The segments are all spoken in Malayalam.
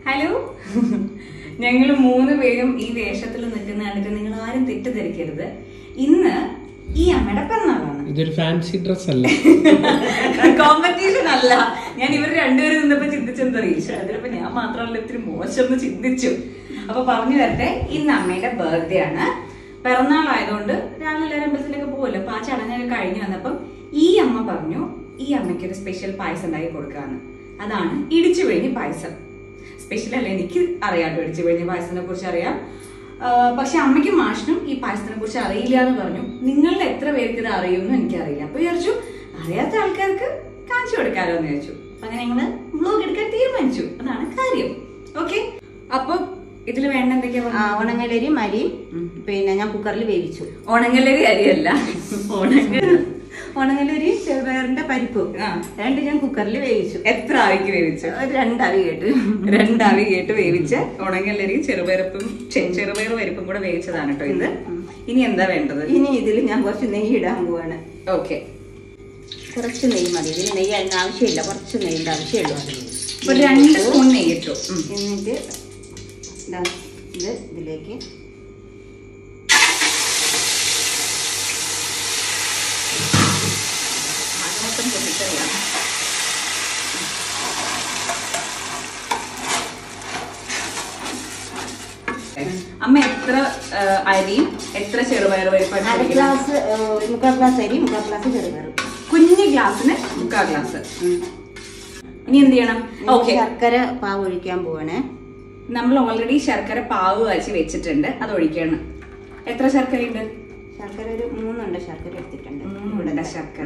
ഹലോ ഞങ്ങൾ മൂന്ന് പേരും ഈ വേഷത്തിൽ നിൽക്കുന്ന കണ്ടിട്ട് നിങ്ങൾ ആരും തെറ്റിദ്ധരിക്കരുത് ഇന്ന് ഈ അമ്മയുടെ പിറന്നാളാണ് ഇതൊരു ഫാൻസി ഡ്രസ് അല്ല കോമ്പറ്റീഷൻ അല്ല ഞാൻ ഇവർ രണ്ടുപേരും നിന്നപ്പോ ചിന്തിച്ചെന്താ അറിയിച്ചു അതിലിപ്പോ ഞാൻ മാത്രമല്ല ഇത്തിരി മോശം എന്ന് ചിന്തിച്ചു അപ്പൊ പറഞ്ഞു വരട്ടെ ഇന്ന് അമ്മയുടെ ബർത്ത്ഡേ ആണ് പിറന്നാൾ ആയതുകൊണ്ട് രാവിലെ എല്ലാവരും അമ്പലത്തിലൊക്കെ പോകുമല്ലോ അപ്പൊ ആ ചടങ്ങൊക്കെ കഴിഞ്ഞു വന്നപ്പം ഈ അമ്മ പറഞ്ഞു ഈ അമ്മയ്ക്ക് ഒരു സ്പെഷ്യൽ പായസം ഉണ്ടാക്കി കൊടുക്കാന്ന് അതാണ് ഇടിച്ചു പിഴിഞ്ഞ് പായസം സ്പെഷ്യൽ അല്ല എനിക്ക് അറിയാം ഇടിച്ചു പിഴിഞ്ഞ് പായസത്തിനെ കുറിച്ച് അറിയാം ആ, പക്ഷെ അമ്മയ്ക്കും മാഷിനും ഈ പായസത്തിനെ കുറിച്ച് അറിയില്ല എന്ന് പറഞ്ഞു നിങ്ങളിൽ എത്ര പേർക്ക് ഇത് അറിയുമെന്ന് എനിക്കറിയില്ല അപ്പൊ വിചാരിച്ചു അറിയാത്ത ആൾക്കാർക്ക് കാണിച്ചു കൊടുക്കാലോ എന്ന് വിചാരിച്ചു അപ്പൊ അങ്ങനെ ഞങ്ങള് വ്ലോഗ് എടുക്കാൻ തീരുമാനിച്ചു അതാണ് കാര്യം ഓക്കെ അപ്പൊ ഇതിൽ വേണ്ട എന്തൊക്കെയാ ആ, പറഞ്ഞത്? ഉണങ്ങലരി മരിയും പിന്നെ ഞാൻ കുക്കറിൽ വേവിച്ചു ഉണങ്ങലരി അരിയല്ല ഉണങ്ങ ഉണങ്ങലരി ചെറുപയറിന്റെ പരിപ്പ് ആ. രണ്ട് ഞാൻ കുക്കറിൽ വേവിച്ചു എത്ര ആവിക്ക് വേവിച്ചു ഒരു രണ്ടരി കേട്ട് രണ്ടാവി കേട്ട് വേവിച്ച് ഉണങ്ങലരി ചെറുപയറുപ്പും ചെ- ചെറുപയർ പരിപ്പും കൂടെ വേവിച്ചതാണ് കേട്ടോ ഇത് ഇനി എന്താ വേണ്ടത് ഇനി ഇതിൽ ഞാൻ കുറച്ച് നെയ്യ് ഇടാൻ പോവാണ് ഓക്കെ കുറച്ച് നെയ്യ് മതി ഇതിന് നെയ്യ് അതിന് ആവശ്യമില്ല കുറച്ച് നെയ്യിന്റെ ആവശ്യമുള്ളൂ ഒരു രണ്ട് സ്പൂൺ നെയ്യ് ഇട്ടു ഉം. എന്നിട്ട് ഇതാ ഇത് ഇതിലേക്ക് അത് മൊത്തം പൊട്ടിച്ചറിയാം അമ്മ എത്ര ആ, അരിയും എത്ര ചെറുപയർ അര പരിപ്പാണ് ഗ്ലാസ് ഏ, മുക്കാൽ ഗ്ലാസ് അരി മുക്കാൽ ഗ്ലാസ് ചെറുപയറും കുഞ്ഞു ഗ്ലാസ്സിന് മുക്കാൽ ഗ്ലാസ് ഇനി എന്ത് ചെയ്യണം ഓക്കെ ശർക്കര പാവ് ഒഴിക്കാൻ പോവാണേ നമ്മൾ ഓൾറെഡി ശർക്കര പാവ് കാച്ചി വെച്ചിട്ടുണ്ട് അത് ഒഴിക്കണം എത്ര ശർക്കര ഉണ്ട് ശർക്കര ഒരു മൂന്നുണ്ട് ശർക്കര എടുത്തിട്ടുണ്ട് ഇവിടെ ശർക്കര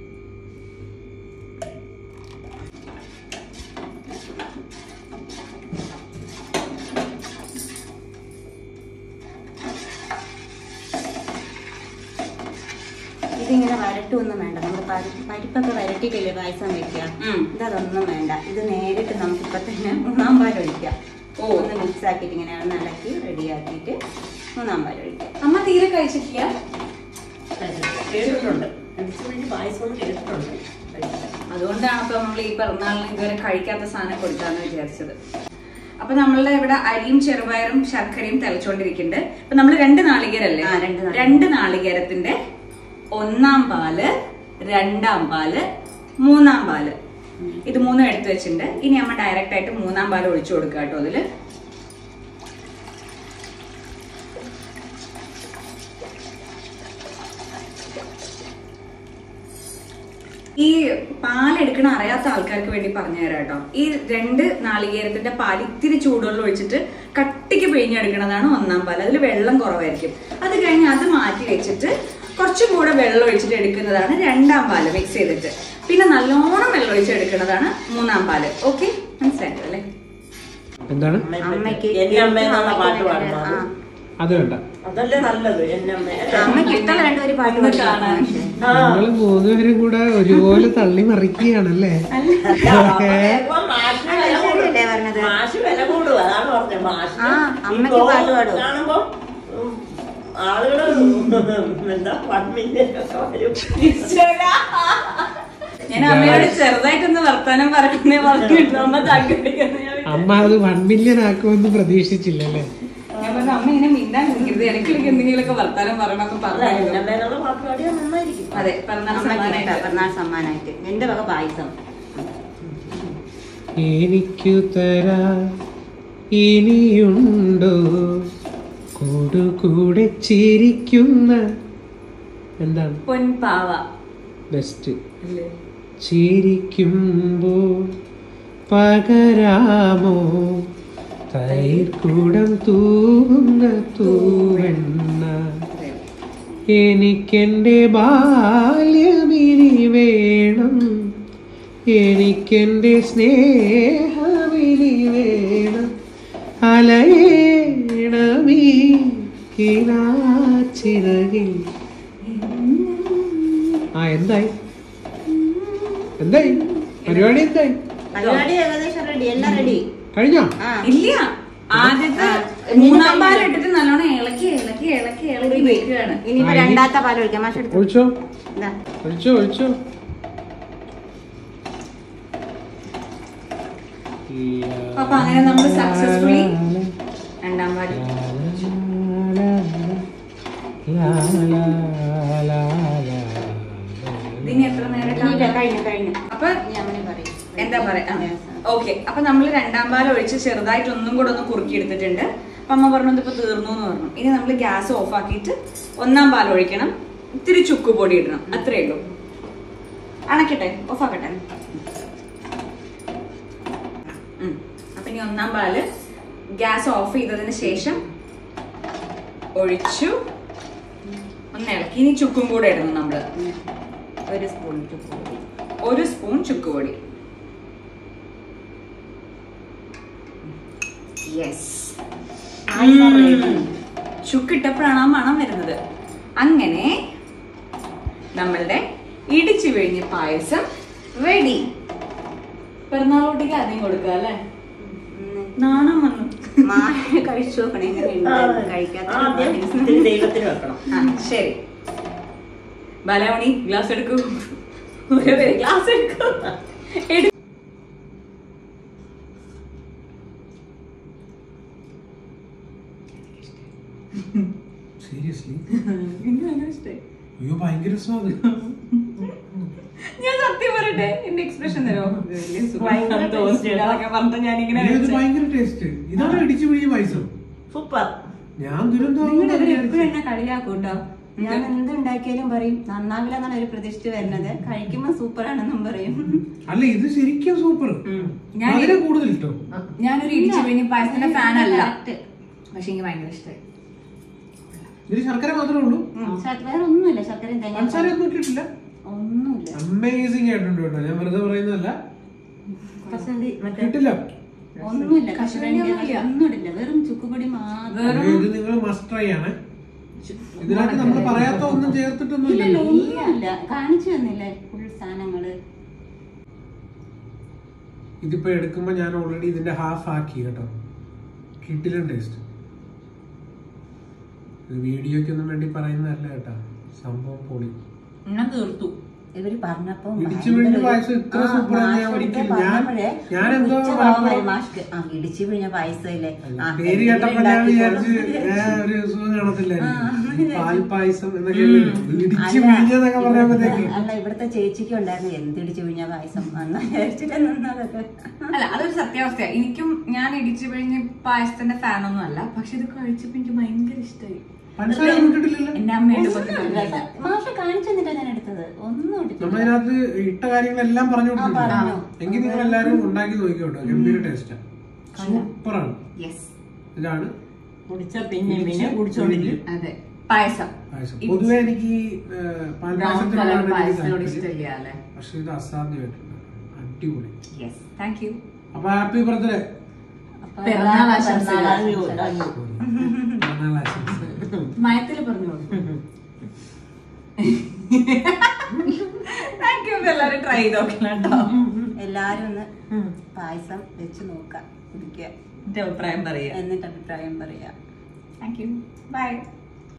ഇതിങ്ങനെ വരട്ടൊന്നും വേണ്ട നമ്മൾ പരിപ്പൊക്കെ വരട്ടിയിട്ടില്ലേ പായസം വെക്കുക ഉം. ഇതൊന്നും വേണ്ട ഇത് നേരിട്ട് നമുക്ക് ഇപ്പൊ തന്നെ മൂന്നാം പാൽ ഒഴിക്കാം ഓ. ഒന്ന് മിക്സ് ആക്കിയിട്ട് ഇങ്ങനെ ഒന്ന് ഇളക്കി റെഡിയാക്കിയിട്ട് മൂന്നാം പാൽ ഒഴിക്കാം അമ്മ തീരെ കഴിച്ചിട്ടില്ല കേട്ടിട്ടുണ്ട് അടിച്ചുപിഴിഞ്ഞ് പായസം കേട്ടിട്ടുണ്ട് അതുകൊണ്ടാണ് ഇപ്പൊ നമ്മൾ ഈ പിറന്നാളിന് ഇതുവരെ കഴിക്കാത്ത സാധനം കൊടുക്കാന്ന് വിചാരിച്ചത് അപ്പൊ നമ്മളുടെ ഇവിടെ അരിയും ചെറുപയറും ശർക്കരയും തിളച്ചോണ്ടിരിക്കുന്നുണ്ട് അപ്പൊ നമ്മൾ രണ്ട് നാളികേരല്ലേ ആ, രണ്ട് നാളികേരം. രണ്ട് നാളികേരത്തിന്റെ ഒന്നാം പാല് രണ്ടാം പാല് മൂന്നാം പാല് ഇത് മൂന്നും എടുത്തു വെച്ചിട്ടുണ്ട് ഇനി അമ്മ ഡയറക്റ്റ് ആയിട്ട് മൂന്നാം പാല് ഒഴിച്ചു കൊടുക്കുക കേട്ടോ അതില് ഈ പാലെടുക്കണ അറിയാത്ത ആൾക്കാർക്ക് വേണ്ടി പറഞ്ഞു തരാം കേട്ടോ ഈ രണ്ട് നാളികേരത്തിന്റെ പാൽ ഇത്തിരി ചൂടുവെള്ളം ഒഴിച്ചിട്ട് കട്ടിക്ക് പിഴിഞ്ഞെടുക്കണതാണ് ഒന്നാം പാൽ അതിൽ വെള്ളം കുറവായിരിക്കും അത് കഴിഞ്ഞ് അത് മാറ്റി വെച്ചിട്ട് കുറച്ചും കൂടെ വെള്ളം ഒഴിച്ചിട്ട് എടുക്കുന്നതാണ് രണ്ടാം പാല് മിക്സ് ചെയ്തിട്ട് പിന്നെ നല്ലോണം വെള്ളം ഒഴിച്ചെടുക്കുന്നതാണ് മൂന്നാം പാല് ഓക്കെ മനസ്സിലായോ അല്ലേ എന്താണ് അമ്മയ്ക്ക് എന്നെ അമ്മ എന്നുള്ള പാട്ട് പാടുന്നു ആ. അത് വേണ്ട അതല്ലേ നല്ലത് എന്നെ അമ്മ അമ്മയ്ക്ക് ഇഷ്ടമുള്ള രണ്ടുപേരും പാട്ട് ഒന്ന് പാടി. കാണാൻ. നിങ്ങൾ മൂന്നുപേരും കൂടെ ഒരുപോലെ തള്ളി മറിക്കുകയാണല്ലേ ശരിയല്ലേ പറഞ്ഞത്? മാഷ് വില കൂടുക അതാണ് പറഞ്ഞത് മാഷ് ആ, അമ്മയ്ക്ക് പാട്ട് പാടും. കാണുമ്പോ ഉം, ആളുകള് എന്താ പട്മിന്റെ വരും ഞാൻ അമ്മയോട് ചെറുതായിട്ടൊന്ന് വർത്താനം പറയുന്നേ പറഞ്ഞിട്ട് അമ്മ തగ్గടിക്കുന്നു ഞാൻ അമ്മ അത് വൺ മില്യൺ ആക്കുമെന്ന് പ്രതീക്ഷിച്ചില്ലല്ലേ ഞാൻ പറഞ്ഞു അമ്മ ഇങ്ങനെ മിണ്ടാൻ നിൽക്കരുത് ഇടയ്ക്കിടയ്ക്ക് എന്തെങ്കിലുമൊക്കെ വർത്താനം പറയണമെന്ന് അല്ല പറഞ്ഞു എന്നെ അമ്മേനുള്ള പാട്ട് പാടിയാൽ നന്നായിരിക്കും അതെ പിറന്നാൾ അമ്മയ്ക്ക് ഇഷ്ടാ, സമ്മാനമായിട്ട് പിറന്നാൾ സമ്മാനമായിട്ട് എന്റെ വക പായസം എനിക്കു തരാ ഇനിയുണ്ടോ കൂടുകൂടെ ചിരിക്കുന്ന എന്താണ് പൊൻപാവ ബെസ്റ്റ് അല്ലേ ചിരിക്കുമ്പോൾ പകരാമോ തൈർക്കൂടം തൂവുന്ന തൂവെണ്ണ എനിക്കെൻ്റെ ബാല്യമിനി വേണം എനിക്കെൻ്റെ സ്നേഹമിനി വേണം അലയേണമീ കിനാച്ചിറകിൽ ആ എന്തായി എന്തായി പരിപാടി എന്തായി പരിപാടി ഏകദേശം റെഡി എല്ലാം റെഡി കഴിഞ്ഞോ ആ ഇല്ല ആദ്യത്തെ മൂന്നാം പാൽ ഇട്ടിട്ട് നല്ലോണം ഇളക്കി ഇളക്കി ഇളക്കി ഇളക്കി വെക്കുകയാണ് ഇനിയിപ്പോ ആ, ഇനി- രണ്ടാമത്തെ പാൽ ഒഴിക്കാം മാഷ് എടുത്തു ഒഴിച്ചോ ഇതാ. ഒഴിച്ചോ ഒഴിച്ചോ അപ്പൊ അങ്ങനെ നമ്മൾ സക്സസ്ഫുള്ളി രണ്ടാം പാല് ഇതിന് എത്ര നേരം ഇല്ല, കാണും? കഴിഞ്ഞു കഴിഞ്ഞു അപ്പൊ ഞാൻ പറയും എന്താ പറയാ ഓക്കെ അപ്പൊ നമ്മൾ രണ്ടാം പാൽ ഒഴിച്ച് ചെറുതായിട്ട് ഒന്നും കൂടെ ഒന്ന് കുറുക്കി എടുത്തിട്ടുണ്ട് അപ്പൊ അമ്മ പറഞ്ഞത് ഇപ്പൊ തീർന്നു എന്ന് പറഞ്ഞു ഇനി നമ്മൾ ഗ്യാസ് ഓഫ് ആക്കിയിട്ട് ഒന്നാം പാൽ ഒഴിക്കണം ഇത്തിരി ചുക്ക് പൊടി ഇടണം അത്രേ ഉള്ളൂ അണക്കട്ടെ ഓഫ് ആക്കട്ടെ ഉം. അപ്പൊ ഇനി ഒന്നാം പാല് ഗ്യാസ് ഓഫ് ചെയ്തതിന് ശേഷം ഒഴിച്ചു ഒന്ന് ഇളക്കി ഇനി ചുക്കും കൂടെ ഇടണം നമ്മള് ഒരു സ്പൂൺ ചുക്ക് പൊടി ഒരു സ്പൂൺ ചുക്കുപൊടി യെസ് ചുക്കിട്ടപ്പോഴാണ് ആ മണം വരുന്നത് അങ്ങനെ നമ്മളുടെ ഇടിച്ചു പിഴിഞ്ഞ പായസം റെഡി പിറന്നാളോട്ടേക്ക് ആദ്യം കൊടുക്കുക അല്ലേ നാണം വന്നു മാങ്ങ കഴിച്ചു നോക്കണേ എങ്ങനെയുണ്ട് ആദ്യം കഴിക്കാത്ത ഇത്തിരി ദൈവത്തിന് വെക്കണം ആ ശരി ബാലാമണി ഗ്ലാസ് എടുക്കൂ ഗ്ലാസ് എടുക്കൂ എടു സീരിയസ്ലി എനിക്ക് ഭയങ്കര ഇഷ്ടായി അയ്യോ ഭയങ്കര സ്വാദ് ഞാൻ സത്യം പറയട്ടെ എന്റെ എക്സ്പ്രഷൻ തരോ വലിയ സുഖം ഭയങ്കര തോന്നിയില്ല. അതൊക്കെ പറഞ്ഞിട്ട് ഞാൻ ഇങ്ങനെ അയ്യോ, ഇത് ഭയങ്കര ടേസ്റ്റ് ഇതാണ് ഇടിച്ചു പിഴിഞ്ഞ പായസം സൂപ്പർ ഞാൻ ദുരന്തം നിങ്ങളുടെ എപ്പോഴും എന്നെ കളിയാക്കൂട്ടോ ഞാൻ എന്ത് ഉണ്ടാക്കിയാലും പറയും നന്നാവില്ല എന്നാണ് ഒരു പ്രതീക്ഷിച്ച് വരുന്നത് കഴിക്കുമ്പോ സൂപ്പർ ആണെന്നും പറയും അല്ല ഇത് ശരിക്കും സൂപ്പർ ഞാൻ അതിനെ കൂടുതൽ ഇഷ്ടം ഞാനൊരു ഇടിച്ചു പിഴിഞ്ഞ പായസത്തിന്റെ ഫാൻ അല്ല Correct. പക്ഷെ എനിക്ക് ഭയങ്കര ഇഷ്ടമായി ഇതിന് ശർക്കര മാത്രമേ ഉള്ളൂ ശർക്കര- വേറെ ഒന്നുമില്ല ശർക്കരയും തേങ്ങ പഞ്ചസാര ഒന്നും ഇട്ടിട്ടില്ല ഒന്നുമില്ല അമേസിംഗ് ആയിട്ടുണ്ട് കേട്ടോ ഞാൻ വെറുതെ പറയുന്നതല്ല പസന്തി മറ്റേ കിട്ടില്ല ഒന്നുമില്ല കശുവണ്ടി ഒന്നുമില്ല. ഒന്നും ഇടില്ല വെറും ചുക്കുപൊടി മാത്രം വെറും അയ്യോ, ഇത് നിങ്ങൾ മസ്റ്റ് ട്രൈ ആണ് ഇതിനകത്ത് നമ്മൾ പറയാത്ത ഒന്നും ചേർത്തിട്ടൊന്നും ഇല്ലല്ലോ ഇല്ലല്ലോ ഒന്നുമില്ല കാണിച്ചു തന്നില്ല ഫുൾ സാധനങ്ങള് ഇതിപ്പോ എടുക്കുമ്പോ ഞാൻ ഓൾറെഡി ഇതിന്റെ ഹാഫ് ആക്കി കേട്ടോ കിട്ടിലും ടേസ്റ്റ് ഇത് വീഡിയോക്കൊന്നും വേണ്ടി പറയുന്നതല്ല കേട്ടോ സംഭവം പൊളി ഞാൻ തീർത്തു ഇവര് പറഞ്ഞപ്പോ ഇടിച്ചു പിഴിഞ്ഞ പായസം ഇത്ര സൂപ്പർ ആണ് ഞാൻ ഒരിക്കലും ഞാൻ ഞാൻ എന്തോ മലപ്പുറം- മാഷ്ക്ക് ആ ഇടിച്ചു പിഴിഞ്ഞ പായസമില്ലേ ആ, പേര് കേട്ടപ്പോ ഞാൻ വിചാരിച്ച് ഏ, ഒരു സുഖം കാണത്തില്ല പാൽ പായസം എന്നൊക്കെ ഇടിച്ചു പിഴിഞ്ഞെന്നൊക്കെ പറയുമ്പോഴത്തേക്ക് അല്ല ഇവിടുത്തെ ചേച്ചിക്ക് ഉണ്ടായിരുന്നു എന്ത് ഇടിച്ചു പിഴിഞ്ഞ പായസം അന്ന് വിചാരിച്ചിട്ട് നിന്നതൊക്കെ അല്ല അതൊരു സത്യാവസ്ഥ എനിക്കും ഞാൻ ഇടിച്ചു പിഴിഞ്ഞ പായസത്തിന്റെ ഫാൻ ഒന്നും അല്ല പക്ഷെ ഇത് കഴിച്ചപ്പോ എനിക്ക് ഭയങ്കര ഇഷ്ടമായി പഞ്ചസാര ഒന്നും ഇട്ടിട്ടില്ലല്ലോ എന്റെ അമ്മയുടെ മാഷ കാണിച്ചു തന്നിട്ടാ ഞാൻ എടുത്തത് ഒന്നും ഇട്ടിട്ടില്ല നമ്മളിതിനകത്ത് ഇട്ട കാര്യങ്ങളെല്ലാം പറഞ്ഞു ആ, പറഞ്ഞു. കൊടുത്തിട്ടുണ്ട് എങ്കിൽ നിങ്ങൾ എല്ലാരും ഉണ്ടാക്കി നോക്കിക്കോട്ടോ ഗംഭീര ടേസ്റ്റാ സൂപ്പറാണ് യെസ് ഇതാണ് കുടിച്ച പിന്നെ പിന്നെ കുടിച്ചോണ്ടിരിക്കും അതെ പായസം പായസം പൊതുവെ എനിക്ക് ഈ, ഏ, പാൽ ബ്രൗൺ കളർ പായസത്തിനോടാണ് എനിക്ക് പായസത്തിനോട് താല്പര്യം. ഇഷ്ടമില്ല അല്ലേ പക്ഷെ ഇത് അസാധ്യമായിട്ടുണ്ട് അടിപൊളി യെസ് താങ്ക് യു അപ്പൊ ഹാപ്പി ബർത്ത്ഡേ അപ്പൊ പിറന്നാൾ ആശംസകൾ. പിറന്നാൾ ആശംസകൾ. മയത്തില് പറഞ്ഞോളൂ താങ്ക് യു എല്ലാവരും ട്രൈ ചെയ്ത് നോക്കണം കേട്ടോ എല്ലാരും ഒന്ന് പായസം വെച്ച് നോക്കാം കുടിക്കുക എന്റെ അഭിപ്രായം പറയാ എന്നിട്ട് അഭിപ്രായം പറയാ താങ്ക് യു ബൈ